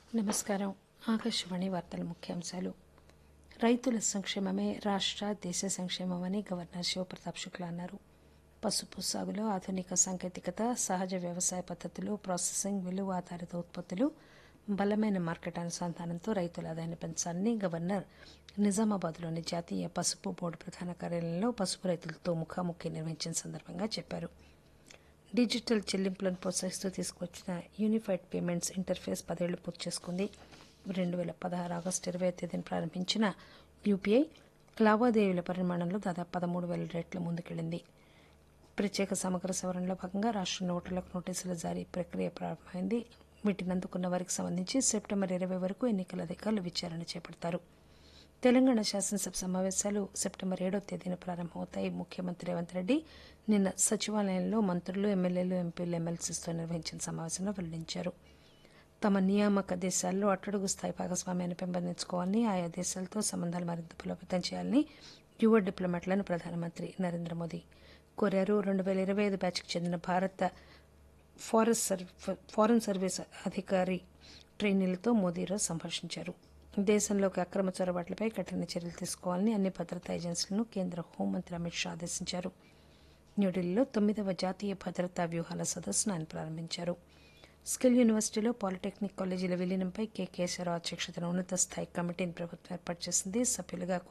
నమస్కారం ఆకాశవాణి వార్తల ముఖ్యాంశాలు రైతుల సంక్షేమమే రాష్ట్ర దేశ సంక్షేమమని గవర్నర్ శివప్రతాప్ శుక్లా అన్నారు పసుపు సాగులో ఆధునిక సాంకేతికత సహజ వ్యవసాయ పద్ధతులు ప్రాసెసింగ్ విలువ ఆధారిత ఉత్పత్తులు బలమైన మార్కెట్ అనుసంధానంతో రైతుల ఆదాయాన్ని పెంచాలని గవర్నర్ నిజామాబాద్లోని జాతీయ పసుపు బోర్డు ప్రధాన కార్యాలయంలో పసుపు రైతులతో ముఖాముఖి నిర్వహించిన సందర్భంగా చెప్పారు డిజిటల్ చెల్లింపులను ప్రోత్సహిస్తూ తీసుకొచ్చిన యూనిఫైడ్ పేమెంట్స్ ఇంటర్ఫేస్ పదేళ్లు పూర్తి చేసుకుంది రెండు వేల పదహారు ఆగస్టు ఇరవై తేదీన ప్రారంభించిన యూపీఐ లావాదేవీల పరిమాణంలో దాదాపు పదమూడు వేల రేట్ల ముందుకెళ్లింది ప్రత్యేక సమగ్ర సవరణలో భాగంగా రాష్ట్ర ఓటర్లకు నోటీసుల జారీ ప్రక్రియ ప్రారంభమైంది వీటిని అందుకున్న వారికి సంబంధించి సెప్టెంబర్ ఇరవై వరకు ఎన్నికల అధికారులు విచారణ చేపడతారు తెలంగాణ శాసనసభ సమావేశాలు సెప్టెంబర్ ఏడో తేదీన ప్రారంభమవుతాయి ముఖ్యమంత్రి రేవంత్ రెడ్డి నిన్న సచివాలయంలో మంత్రులు ఎమ్మెల్యేలు ఎంపీలు ఎమ్మెల్సీతో నిర్వహించిన సమావేశంలో వెల్లడించారు తమ నియామక దేశాల్లో అట్టడుగు స్థాయి భాగస్వామ్యాన్ని పెంపొందించుకోవాలని ఆయా దేశాలతో సంబంధాలు మరింత బలోపేతం చేయాలని యువ డిప్లొమాట్లను ప్రధానమంత్రి నరేంద్ర మోదీ కోరారు రెండు వేల ఇరవై ఐదు బ్యాచ్కి చెందిన భారత ఫారెస్ట్ సర్వ్ ఫారెన్ సర్వీస్ అధికారి ట్రైనీలతో మోదీ ఈరోజు సంభాషించారు దేశంలోకి అక్రమ చొరబాట్లపై కఠిన చర్యలు తీసుకోవాలని అన్ని భద్రతా ఏజెన్సీలను కేంద్ర హోంమంత్రి అమిత్ షా ఆదేశించారు న్యూఢిల్లీలో తొమ్మిదవ జాతీయ భద్రతా వ్యూహాల సదస్సును ఆయన ప్రారంభించారు స్కిల్ యూనివర్సిటీలో పాలిటెక్నిక్ కాలేజీల విలీనంపై కె కేశవరావు అధ్యక్షతన ఉన్నత స్థాయి కమిటీని ప్రభుత్వం ఏర్పాటు చేసింది సభ్యులుగా